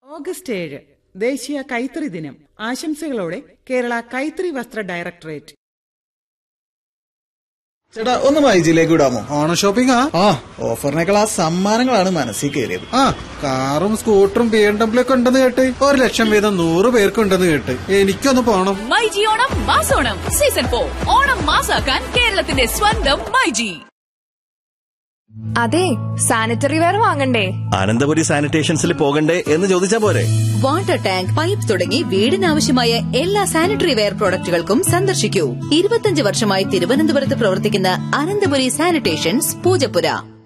August ഏഴ് ദേശീയ കൈത്തറി ദിനം ആശംസകളോടെ കേരള കൈത്തറി വസ്ത്ര ഡയറക്ടറേറ്റ് ചേട്ടാ ഒന്ന് മൈജിയിലേക്ക് വിടാമോ ഓണ ഷോപ്പിംഗ് ആ ഓഫറിനേക്കാൾ ആ സമ്മാനങ്ങളാണ് മനസ്സിൽ കയറിയത് ആ കാറും സ്കൂട്ടറും ബി എം ഡബ്ല്യു ഒക്കെ ഉണ്ടെന്ന് കേട്ട് ഒരു ലക്ഷം വീതം നൂറ് പേർക്കുണ്ടെന്ന് കേട്ട് എനിക്കൊന്ന് പോണം മൈജി ഓണം മാസോണം സീസൺ ഫോർ ഓണം മാസാക്കാൻ കേരളത്തിന്റെ സ്വന്തം മൈജി അതെ സാനിറ്ററി വെയർ വാങ്ങണ്ടേ അനന്തപുരി സാനിറ്റേഷൻസിൽ പോകണ്ടേ എന്ന് ചോദിച്ചാ പോരെ വാട്ടർ ടാങ്ക് പൈപ്പ് തുടങ്ങി വീടിനാവശ്യമായ എല്ലാ സാനിറ്ററി വെയർ പ്രോഡക്റ്റുകൾക്കും സന്ദർശിക്കൂ ഇരുപത്തിയഞ്ച് വർഷമായി തിരുവനന്തപുരത്ത് പ്രവർത്തിക്കുന്ന അനന്തപുരി സാനിറ്റേഷൻസ് പൂജപ്പുര